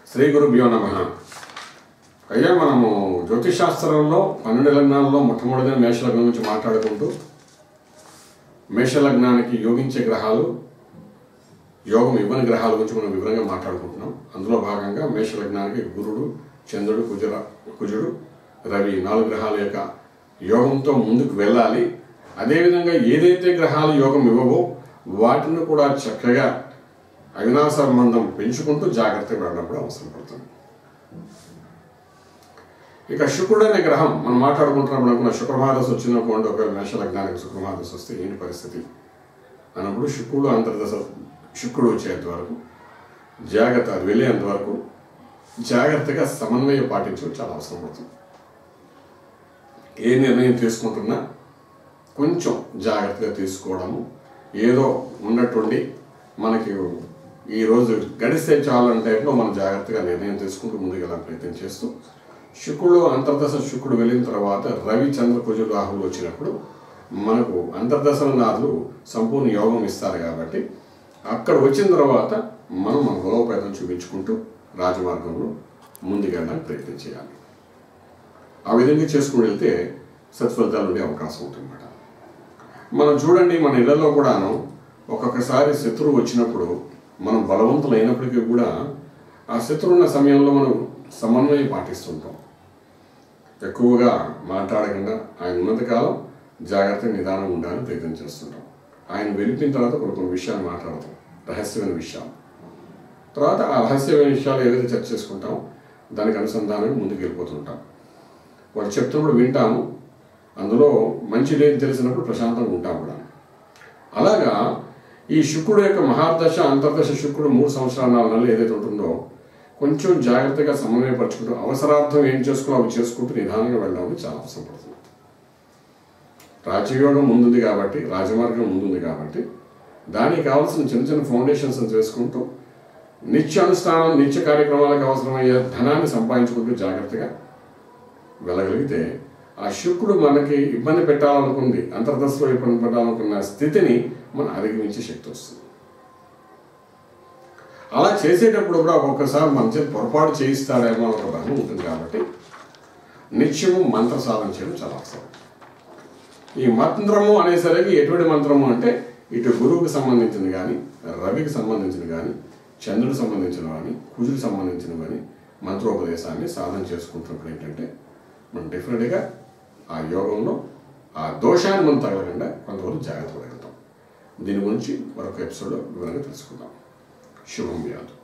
శ్రీ గురుభ్యో నమ అయ్యా మనము జ్యోతిష్ శాస్త్రంలో పన్నెండు లగ్నాల్లో మొట్టమొదటి మేషలగ్నం గురించి మాట్లాడుకుంటూ మేషలగ్నానికి యోగించే గ్రహాలు యోగం ఇవ్వని గ్రహాల గురించి మనం వివరంగా మాట్లాడుకుంటున్నాం అందులో భాగంగా మేషలగ్నానికి గురుడు చంద్రుడు కుజర కుజుడు రవి నాలుగు గ్రహాల యొక్క యోగంతో ముందుకు వెళ్ళాలి అదేవిధంగా ఏదైతే గ్రహాలు యోగం ఇవ్వవో వాటిని కూడా చక్కగా అవినా సంబంధం పెంచుకుంటూ జాగ్రత్తగా వెళ్ళడం కూడా అవసరం పడుతుంది ఇక శుక్రుడు అనే గ్రహం మనం మాట్లాడుకుంటున్నప్పుడు అనుకున్న శుక్రమాదశ వచ్చినప్పుడు ఒకవేళ మేష లగ్నానికి శుక్రమాదశ వస్తే ఏంటి పరిస్థితి అన్నప్పుడు శుక్రుడు అంతర్దశ శుక్రుడు వచ్చేంత వరకు జాగ్రత్త అది వెళ్ళేంత వరకు జాగ్రత్తగా సమన్వయం పాటించడం చాలా అవసరం పడుతుంది ఏ నిర్ణయం తీసుకుంటున్నా కొంచెం జాగ్రత్తగా తీసుకోవడము ఏదో ఉన్నట్టుండి మనకి ఈ రోజు గడిస్తే చాలు అనే టైప్లో మనం జాగ్రత్తగా నిర్ణయం తీసుకుంటూ ముందుకు వెళ్ళాలని ప్రయత్నం చేస్తూ శుక్రుడు అంతర్దశ శుక్రుడు వెళ్ళిన తర్వాత రవి చంద్ర కుజుడు రాహులు వచ్చినప్పుడు మనకు అంతర్దశల నాథులు సంపూర్ణ యోగం ఇస్తారు కాబట్టి అక్కడ వచ్చిన తర్వాత మనం మన బలోపేతం చూపించుకుంటూ రాజమార్గంలో ముందుకెళ్ళడానికి ప్రయత్నం చేయాలి ఆ విధంగా చేసుకుని వెళ్తే సత్ఫలితాలు ఉండే అవకాశం ఉంటుందన్నమాట మనం చూడండి మన ఇళ్లలో కూడాను ఒక్కొక్కసారి శత్రువు వచ్చినప్పుడు మనం బలవంతులు అయినప్పటికీ కూడా ఆ శత్రువు ఉన్న సమయంలో మనం సమన్వయం పాటిస్తుంటాం ఎక్కువగా మాట్లాడకుండా ఆయన ఉన్నంతకాలం జాగ్రత్తగా నిదానం ఉండాలని ప్రయత్నం చేస్తుంటాం ఆయన వెళ్ళిపోయిన తర్వాత కొన్ని కొన్ని విషయాలు మాట్లాడతాం రహస్యమైన విషయాలు తర్వాత ఆ రహస్యమైన విషయాలు ఏదైతే చర్చ చేసుకుంటామో దానికి అనుసంధానం ముందుకు వెళ్ళిపోతుంటాం వాళ్ళు చెప్తున్నప్పుడు వింటాము అందులో మంచిదేని తెలిసినప్పుడు ప్రశాంతంగా ఉంటాం కూడా అలాగా ఈ శుక్రుడు యొక్క మహాదశ అంతర్దశ శుక్రుడు మూడు సంవత్సరాల నాలుగు నెలలు ఏదైతే ఉంటుందో కొంచెం జాగ్రత్తగా సమన్వయపరచుకుంటూ అవసరార్థం ఏం చేసుకోవాలో అవి చేసుకుంటూ నిదానంగా వెళ్ళడం చాలా అవసరం పడుతుంది రాజయోగం ముందుంది కాబట్టి రాజమార్గం ముందుంది కాబట్టి దానికి కావాల్సిన చిన్న చిన్న ఫౌండేషన్స్ చేసుకుంటూ నిత్య అనుష్ఠానం నిత్య కార్యక్రమాలకు అవసరమయ్యే ధనాన్ని సంపాదించుకుంటూ జాగ్రత్తగా వెళ్ళగలిగితే ఆ శుక్రుడు మనకి ఇబ్బంది పెట్టాలనుకుంది అంతర్దశలో ఇబ్బంది పెట్టాలనుకున్న స్థితిని మనం అధిగమించే శక్తి వస్తుంది అలా చేసేటప్పుడు కూడా ఒక్కొక్కసారి మన చేతి పొరపాటు చేయిస్తాడేమో అని ఒక భయం ఉంటుంది కాబట్టి నిత్యము మంత్ర సాధన చేయడం చాలా అవసరం ఈ మంత్రము అనేసరికి ఎటువంటి మంత్రము అంటే ఇటు గురువుకి సంబంధించింది కానీ రవికి సంబంధించింది కానీ చంద్రుడికి సంబంధించిన కానీ కుజుడికి సంబంధించిన కానీ మంత్రోపదేశాన్ని సాధన చేసుకుంటున్నప్పుడు ఏంటంటే మనం డెఫినెట్గా ఆ యోగంలో ఆ దోషాన్ని మనం తగలకుండా కొంతవరకు జాగ్రత్త పడగలుగుతాం దీని గురించి మరొక ఎపిసోడ్లో వివరంగా తెలుసుకుందాం శుభం వ్యాధు